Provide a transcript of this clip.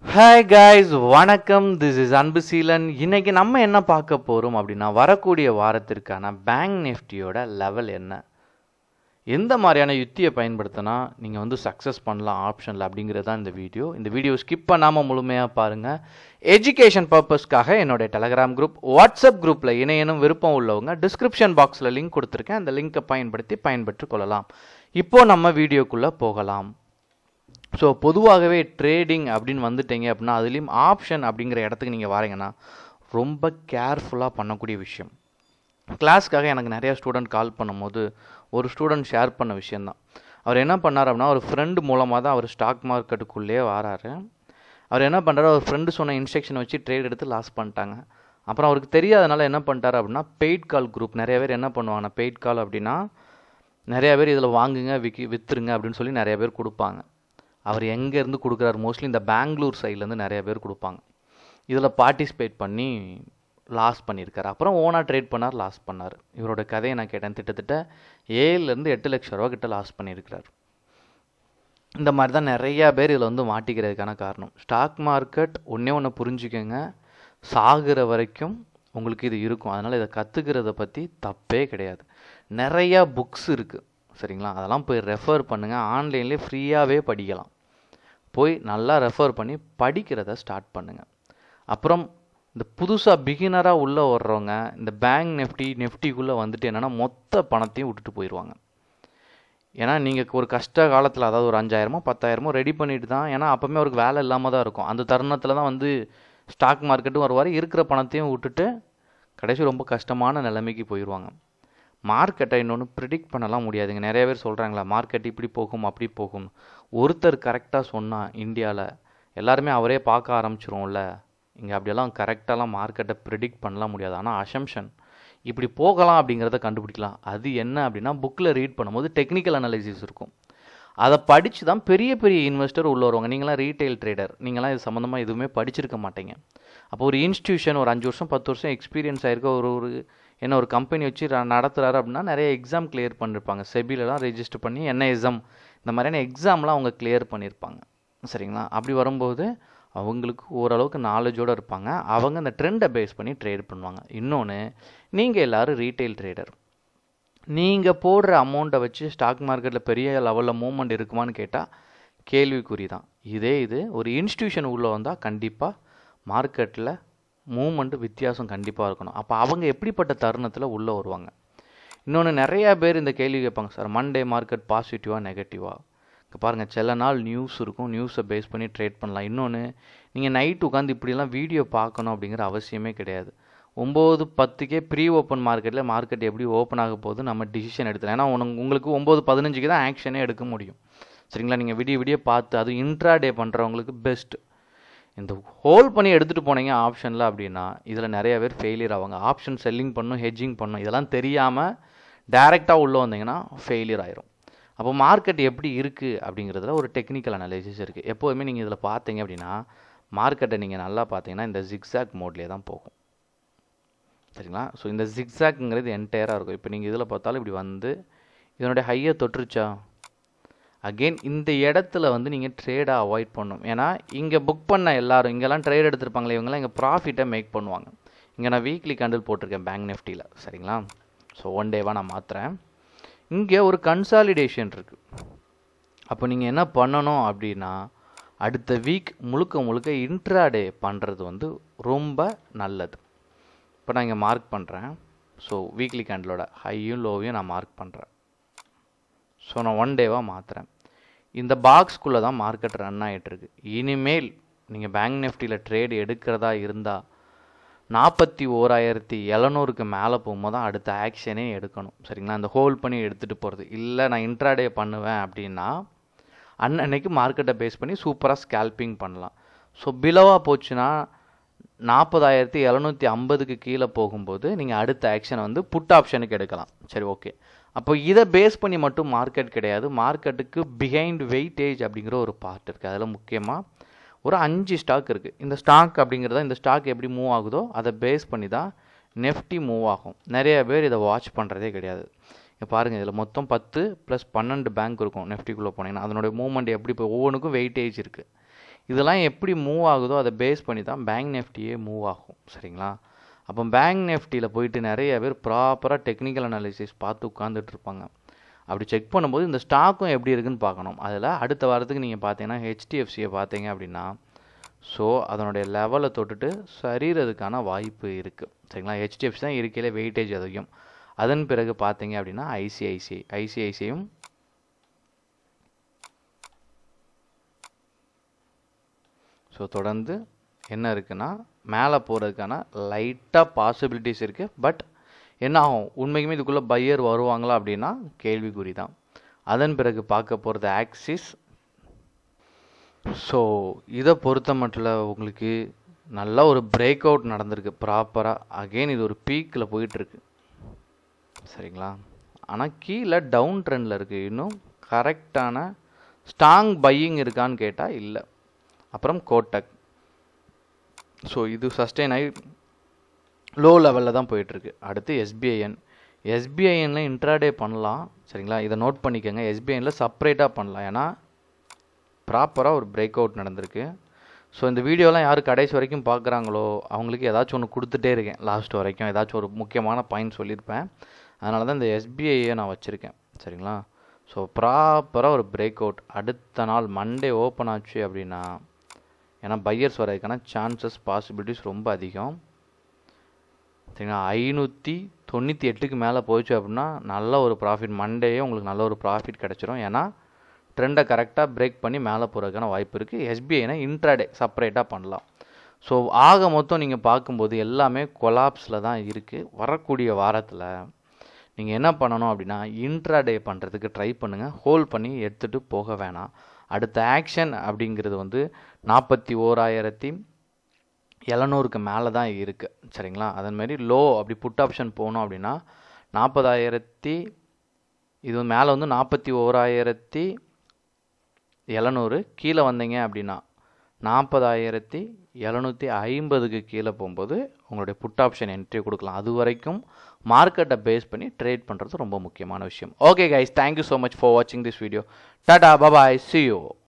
hi guys வணக்கம் this is Anbuseelan இன்னைக்கு நம்ம என்ன பார்க்க போகிறோம் அப்படின்னா வரக்கூடிய வாரத்திற்கான பேங்க் நிஃப்டியோட லெவல் என்ன எந்த மாதிரியான யுத்தியை பயன்படுத்தினா நீங்கள் வந்து சக்ஸஸ் பண்ணலாம் ஆப்ஷனில் அப்படிங்கிறது தான் இந்த வீடியோ இந்த வீடியோ ஸ்கிப் பண்ணாமல் முழுமையாக பாருங்கள் எஜுகேஷன் பர்பஸ்க்காக என்னுடைய டெலகிராம் குரூப் வாட்ஸ்அப் குரூப்பில் இணையனும் விருப்பம் உள்ளவங்க டிஸ்கிரிப்ஷன் பாக்ஸில் லிங்க் கொடுத்துருக்கேன் அந்த லிங்கை பயன்படுத்தி பயன்பெற்று கொள்ளலாம் இப்போது நம்ம வீடியோக்குள்ளே போகலாம் ஸோ பொதுவாகவே ட்ரேடிங் அப்படின்னு வந்துட்டீங்க அப்படின்னா அதுலேயும் ஆப்ஷன் அப்படிங்கிற இடத்துக்கு நீங்கள் வரீங்கன்னா ரொம்ப கேர்ஃபுல்லாக பண்ணக்கூடிய விஷயம் கிளாஸ்க்காக எனக்கு நிறைய ஸ்டூடெண்ட் கால் பண்ணும்போது ஒரு ஸ்டூடெண்ட் ஷேர் பண்ண விஷயந்தான் அவர் என்ன பண்ணார் அப்படின்னா ஒரு ஃப்ரெண்டு மூலமாக தான் அவர் ஸ்டாக் மார்க்கெட்டுக்குள்ளேயே வராரு அவர் என்ன பண்ணுறாரு அவர் ஃப்ரெண்டு சொன்ன இன்ஸ்ட்ரக்ஷன் வச்சு ட்ரேட் எடுத்து லாஸ் பண்ணிட்டாங்க அப்புறம் அவருக்கு தெரியாதனால என்ன பண்ணிட்டாரு அப்படின்னா பெய்ட் கால் குரூப் நிறைய பேர் என்ன பண்ணுவாங்கன்னா பெய்ட் கால் அப்படின்னா நிறைய பேர் இதில் வாங்குங்க விக்கி விற்றுருங்க அப்படின்னு சொல்லி நிறைய பேர் கொடுப்பாங்க அவர் எங்கேருந்து கொடுக்குறாரு மோஸ்ட்லி இந்த பெங்களூர் சைட்லேருந்து நிறைய பேர் கொடுப்பாங்க இதில் பார்ட்டிசிபேட் பண்ணி லாஸ் பண்ணியிருக்காரு அப்புறம் ஓனாக ட்ரேட் பண்ணார் லாஸ் பண்ணார் இவரோட கதையை நான் கேட்டேன் கிட்டத்தட்ட ஏழுலேருந்து எட்டு லட்ச ரூபா கிட்ட லாஸ் பண்ணியிருக்கிறார் இந்த மாதிரி தான் நிறையா பேர் இதில் வந்து மாட்டிக்கிறதுக்கான காரணம் ஸ்டாக் மார்க்கெட் ஒன்றே ஒன்று புரிஞ்சுக்கோங்க சாகிற வரைக்கும் உங்களுக்கு இது இருக்கும் அதனால் இதை கற்றுக்கிறத பற்றி தப்பே கிடையாது நிறையா புக்ஸ் இருக்குது சரிங்களா அதெல்லாம் போய் ரெஃபர் பண்ணுங்கள் ஆன்லைன்லேயே ஃப்ரீயாகவே படிக்கலாம் போய் நல்லா ரெஃபர் பண்ணி படிக்கிறத ஸ்டார்ட் பண்ணுங்கள் அப்புறம் இந்த புதுசாக பிகினராக உள்ளே வர்றவங்க இந்த பேங்க் நெஃப்டி நெஃப்டிக்குள்ளே வந்துட்டு என்னென்னா மொத்த பணத்தையும் விட்டுட்டு போயிடுவாங்க ஏன்னா நீங்கள் ஒரு கஷ்ட காலத்தில் அதாவது ஒரு அஞ்சாயிரமோ பத்தாயிரமோ ரெடி பண்ணிட்டு தான் ஏன்னா அப்போவுமே அவருக்கு வேலை இல்லாமல் தான் இருக்கும் அந்த தருணத்தில் தான் வந்து ஸ்டாக் மார்க்கெட்டும் வருவார் இருக்கிற பணத்தையும் விட்டுட்டு கடைசி ரொம்ப கஷ்டமான நிலைமைக்கு போயிடுவாங்க மார்க்கெட்டை இன்னொன்று ப்ரிடிக்ட் பண்ணலாம் முடியாதுங்க நிறைய பேர் சொல்கிறாங்களா மார்க்கெட் இப்படி போகும் அப்படி போகும் ஒருத்தர் கரெக்டாக சொன்னால் இந்தியாவில் எல்லாருமே அவரே பார்க்க ஆரம்பிச்சிருவோம்ல இங்கே அப்படியெல்லாம் கரெக்டாலாம் மார்க்கெட்டை ப்ரிடிக்ட் பண்ணலாம் முடியாது ஆனால் அசம்ஷன் இப்படி போகலாம் அப்படிங்கிறத கண்டுபிடிக்கலாம் அது என்ன அப்படின்னா புக்கில் ரீட் பண்ணும்போது டெக்னிக்கல் அனாலிசிஸ் இருக்கும் அதை படித்து தான் பெரிய பெரிய இன்வெஸ்டர் உள்ள வருவாங்க நீங்களாம் ரீட்டைல் ட்ரேடர் நீங்களாம் இது சம்மந்தமாக எதுவுமே படிச்சிருக்க மாட்டீங்க அப்போ ஒரு இன்ஸ்டியூஷன் ஒரு அஞ்சு வருஷம் பத்து வருஷம் எக்ஸ்பீரியன்ஸ் ஆயிருக்க ஒரு ஒரு என்ன ஒரு கம்பெனி வச்சு ர- நடத்துறாரு அப்படின்னா நிறைய எக்ஸாம் கிளியர் பண்ணியிருப்பாங்க செபிலலாம் ரெஜிஸ்டர் பண்ணி என்ன எக்ஸாம் இந்த மாதிரியான எக்ஸாம்லாம் அவங்க கிளியர் பண்ணியிருப்பாங்க சரிங்களா அப்படி வரும்போது அவங்களுக்கு ஓரளவுக்கு நாலேஜோடு இருப்பாங்க அவங்க அந்த ட்ரெண்டை பேஸ் பண்ணி ட்ரேட் பண்ணுவாங்க இன்னொன்று நீங்கள் எல்லாரும் ரீட்டைல் ட்ரேடர் நீங்கள் போடுற அமௌண்ட்டை வச்சு ஸ்டாக் மார்க்கெட்டில் பெரிய லெவலில் மூவ்மெண்ட் இருக்குமான்னு கேட்டால் கேள்விக்குறி தான் இதே இது ஒரு இன்ஸ்டியூஷன் உள்ளே வந்தால் கண்டிப்பாக மார்க்கெட்டில் மூவ்மெண்ட் வித்தியாசம் கண்டிப்பாக இருக்கணும் அப்போ அவங்க எப்படிப்பட்ட தருணத்தில் உள்ளே வருவாங்க இன்னொன்று நிறையா பேர் இந்த கேள்வி கேட்பாங்க சார் மண்டே மார்க்கெட் பாசிட்டிவாக நெகட்டிவாக இங்கே பாருங்கள் சில நாள் நியூஸ் இருக்கும் நியூஸை பேஸ் பண்ணி ட்ரேட் பண்ணலாம் இன்னொன்று நீங்கள் நைட் உட்காந்து இப்படிலாம் வீடியோ பார்க்கணும் அப்படிங்கிற அவசியமே கிடையாது ஒம்பது பத்துக்கே ப்ரீ ஓப்பன் மார்க்கெட்டில் மார்க்கெட் எப்படி ஓப்பன் ஆக போகுது நம்ம டிசிஷன் எடுத்துலாம் ஏன்னா உனக்கு உங்களுக்கு ஒம்பது பதினஞ்சுக்கு தான் ஆக்ஷனே எடுக்க முடியும் சரிங்களா நீங்கள் விடிய விடிய பார்த்து அது இன்ட்ரா டே பண்ணுறவங்களுக்கு பெஸ்ட் இந்த ஹோல் பண்ணி எடுத்துகிட்டு போனீங்க ஆப்ஷனில் அப்படின்னா இதில் நிறைய பேர் ஃபெயிலியர் ஆவாங்க ஆப்ஷன் செல்லிங் பண்ணும் ஹெட்ஜிங் பண்ணும் இதெல்லாம் தெரியாமல் டைரெக்டாக உள்ளே வந்தீங்கன்னா ஃபெயிலியர் ஆயிரும் அப்போ மார்க்கெட் எப்படி இருக்குது அப்படிங்கிறதுல ஒரு டெக்னிக்கல் அனாலிசிஸ் இருக்குது எப்போதுமே நீங்கள் இதில் பார்த்தீங்க அப்படின்னா மார்க்கெட்டை நீங்கள் நல்லா பார்த்தீங்கன்னா இந்த ஜிக்ஸாக் மோட்லேயே தான் போகும் சரிங்களா ஸோ இந்த ஜிக்ஸாக்ங்கிறது என்டையராக இருக்கும் இப்போ நீங்கள் இதில் பார்த்தாலும் இப்படி வந்து இதனுடைய ஹையை தொட்டுருச்சா அகெயின் இந்த இடத்துல வந்து நீங்கள் ட்ரேடை அவாய்ட் பண்ணணும் ஏன்னா இங்கே புக் பண்ண எல்லாரும் இங்கெல்லாம் ட்ரேட் எடுத்திருப்பாங்களே இவங்கெல்லாம் இங்கே ப்ராஃபிட்டை மேக் பண்ணுவாங்க இங்கே நான் வீக்லி கண்டில் போட்டிருக்கேன் பேங்க் நிஃப்டியில் சரிங்களா ஸோ ஒன் டேவாக நான் மாற்றுறேன் இங்கே ஒரு கன்சாலிடேஷன் இருக்குது அப்போ நீங்கள் என்ன பண்ணணும் அப்படின்னா அடுத்த வீக் முழுக்க முழுக்க இன்ட்ராடே பண்ணுறது வந்து ரொம்ப நல்லது இப்போ நான் இங்கே மார்க் பண்ணுறேன் ஸோ வீக்லி கேண்டலோட ஹையும் லோவையும் நான் மார்க் பண்ணுறேன் ஸோ நான் ஒன் டேவாக மாற்றுறேன் இந்த பாக்ஸ்குள்ளே தான் மார்க்கெட் ரன் ஆகிட்டுருக்கு இனிமேல் நீங்கள் பேங்க் நிஃப்டியில் ட்ரேட் எடுக்கிறதா இருந்தால் நாற்பத்தி ஓராயிரத்தி எழுநூறுக்கு மேலே போகும்போது தான் அடுத்த ஆக்ஷனே எடுக்கணும் சரிங்களா அந்த ஹோல்ட் பண்ணி எடுத்துகிட்டு போகிறது இல்லை நான் இன்ட்ராடே பண்ணுவேன் அப்படின்னா அன்னன்னைக்கு மார்க்கெட்டை பேஸ் பண்ணி சூப்பராக ஸ்கேல்பிங் பண்ணலாம் ஸோ பிலோவாக போச்சுன்னா நாற்பதாயிரத்தி எழுநூற்றி ஐம்பதுக்கு கீழே போகும்போது நீங்கள் அடுத்த ஆக்ஷனை வந்து புட் ஆப்ஷனுக்கு எடுக்கலாம் சரி ஓகே அப்போ இதை பேஸ் பண்ணி மட்டும் மார்க்கெட் கிடையாது மார்க்கெட்டுக்கு பிஹைண்ட் வெயிட்டேஜ் அப்படிங்கிற ஒரு பார்ட் இருக்குது அதில் முக்கியமாக ஒரு அஞ்சு ஸ்டாக் இருக்குது இந்த ஸ்டாக் அப்படிங்கிறத இந்த ஸ்டாக் எப்படி மூவ் ஆகுதோ அதை பேஸ் பண்ணி தான் நெஃப்டி மூவ் ஆகும் நிறைய பேர் இதை வாட்ச் பண்ணுறதே கிடையாது இங்க பாருங்கள் இதில் மொத்தம் பத்து ப்ளஸ் பன்னெண்டு பேங்க் இருக்கும் நெஃப்டிக்குள்ளே போனீங்கன்னா அதனுடைய மூவ்மெண்ட் எப்படி இப்போ ஒவ்வொன்றுக்கும் வெயிட்டேஜ் இருக்குது இதெல்லாம் எப்படி மூவ் ஆகுதோ அதை பேஸ் பண்ணி தான் பேங்க் நெஃப்டியே மூவ் ஆகும் சரிங்களா அப்போ பேங்க் நெஃப்டியில் போயிட்டு நிறைய பேர் ப்ராப்பராக டெக்னிக்கல் அனாலிசிஸ் பார்த்து உட்காந்துட்டு இருப்பாங்க அப்படி செக் பண்ணும்போது இந்த ஸ்டாக்கும் எப்படி இருக்குன்னு பார்க்கணும் அதில் அடுத்த வாரத்துக்கு நீங்கள் பார்த்தீங்கன்னா ஹெச்டிஎஃப்சியை பார்த்தீங்க அப்படின்னா ஸோ அதனுடைய லெவலை தொட்டுட்டு சரிகிறதுக்கான வாய்ப்பு இருக்குது சரிங்களா ஹெச்டிஎஃப்சி தான் இருக்கையில வெயிட்டேஜ் அதிகம் அதன் பிறகு பார்த்தீங்க அப்படின்னா ஐசிஐசிஐ ஐசிஐசியும் ஸோ தொடர்ந்து என்ன இருக்குன்னா மேலே போகிறதுக்கான லைட்டாக பாசிபிலிட்டிஸ் இருக்குது பட் என்ன ஆகும் உண்மைக்குமே இதுக்குள்ளே பையர் வருவாங்களா அப்படின்னா கேள்விக்குறி தான் அதன் பிறகு பார்க்க போகிறது ஆக்சிஸ் ஸோ இதை பொறுத்த மட்டும் உங்களுக்கு நல்ல ஒரு பிரேக் அவுட் நடந்திருக்கு ப்ராப்பராக அகெயின் இது ஒரு பீக்கில் போயிட்டுருக்கு சரிங்களா ஆனால் கீழே டவுன் ட்ரெண்டில் இருக்குது இன்னும் கரெக்டான ஸ்ட்ராங் பையிங் இருக்கான்னு கேட்டால் இல்லை அப்புறம் கோட்டக் ஸோ இது சஸ்டெயின் ஆகி லோ லெவலில் தான் போயிட்டுருக்கு அடுத்து எஸ்பிஐஎன் எஸ்பிஐஎனில் இன்ட்ராடே பண்ணலாம் சரிங்களா இதை நோட் பண்ணிக்கோங்க எஸ்பிஐனில் செப்பரேட்டாக பண்ணலாம் ஏன்னா ப்ராப்பராக ஒரு பிரேக் அவுட் நடந்திருக்கு ஸோ இந்த வீடியோலாம் யார் கடைசி வரைக்கும் பார்க்குறாங்களோ அவங்களுக்கு ஏதாச்சும் ஒன்று கொடுத்துட்டே இருக்கேன் லாஸ்ட் வரைக்கும் ஏதாச்சும் ஒரு முக்கியமான பாயிண்ட் சொல்லியிருப்பேன் அதனால தான் இந்த எஸ்பிஐயை நான் வச்சுருக்கேன் சரிங்களா ஸோ ப்ராப்பராக ஒரு பிரேக் அவுட் அடுத்த நாள் மண்டே ஓப்பன் ஆச்சு அப்படின்னா ஏன்னா பையர்ஸ் வரதுக்கான சான்சஸ் பாசிபிலிட்டிஸ் ரொம்ப அதிகம் சரிங்களா ஐநூற்றி தொண்ணூற்றி எட்டுக்கு மேலே போச்சு அப்படின்னா நல்ல ஒரு ப்ராஃபிட் மண்டேயே உங்களுக்கு நல்ல ஒரு ப்ராஃபிட் கிடச்சிரும் ஏன்னா ட்ரெண்டை கரெக்டாக பிரேக் பண்ணி மேலே போகிறதுக்கான வாய்ப்பு இருக்குது எஸ்பிஐனா இன்ட்ராடே செப்பரேட்டாக பண்ணலாம் ஸோ ஆக மொத்தம் நீங்கள் பார்க்கும்போது எல்லாமே கொலாப்ஸில் தான் இருக்குது வரக்கூடிய வாரத்தில் நீங்கள் என்ன பண்ணணும் அப்படின்னா இன்ட்ராடே பண்ணுறதுக்கு ட்ரை பண்ணுங்கள் ஹோல்ட் பண்ணி எடுத்துகிட்டு போக வேணாம் அடுத்த ஆக்ஷன் அப்படிங்கிறது வந்து நாற்பத்தி ஓராயிரத்தி எழுநூறுக்கு மேலே தான் இருக்குது சரிங்களா அதன்மாரி லோ அப்படி புட் ஆப்ஷன் போகணும் அப்படின்னா நாற்பதாயிரத்தி இது மேலே வந்து நாற்பத்தி ஓராயிரத்தி எழுநூறு கீழே வந்தீங்க அப்படின்னா நாற்பதாயிரத்தி எழுநூற்றி ஐம்பதுக்கு கீழே போகும்போது உங்களுடைய புட் ஆப்ஷன் என்ட்ரி கொடுக்கலாம் அது வரைக்கும் மார்க்கெட்டை பேஸ் பண்ணி ட்ரேட் பண்ணுறது ரொம்ப முக்கியமான விஷயம் okay guys thank you so much for வாட்சிங் திஸ் வீடியோ டாடா பபாய் சி யூ